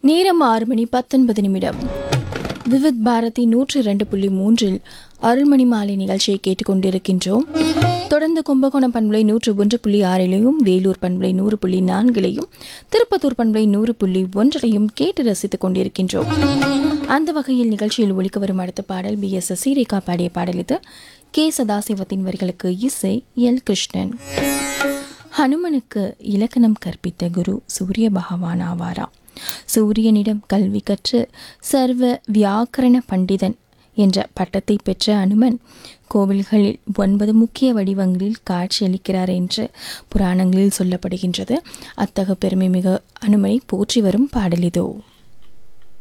நேரம் ஆறு மணி பத்தொன்பது நிமிடம் விவித் பாரதி நூற்றி இரண்டு புள்ளி மூன்றில் அருள்மணி மாலை நிகழ்ச்சியை கேட்டுக்கொண்டிருக்கின்றோம் தொடர்ந்து கும்பகோணம் பண்பலை நூற்று ஒன்று புள்ளி ஆறிலையும் வேலூர் பண்பலை நூறு புள்ளி நான்கிலையும் திருப்பத்தூர் பண்பலை நூறு புள்ளி ஒன்றிலையும் கேட்டு ரசித்துக் கொண்டிருக்கின்றோம் அந்த வகையில் நிகழ்ச்சியில் ஒலிக்க வரும் அடுத்த பாடல் பி எஸ் சசிரேகா பாடிய பாடல் இது கே சதாசிவத்தின் வரிகளுக்கு இசை எல் கிருஷ்ணன் ஹனுமனுக்கு இலக்கணம் கற்பித்த குரு சூரிய பகவான் ஆவாரா சூரியனிடம் கல்வி கற்று சர்வ வியாக்கரண பண்டிதன் என்ற பட்டத்தை பெற்ற அனுமன் கோவில்களில் ஒன்பது முக்கிய வடிவங்களில் காட்சியளிக்கிறார் என்று புராணங்களில் சொல்லப்படுகின்றது அத்தகைய பெருமை மிக அனுமனை போற்றி வரும் பாடல் இதோ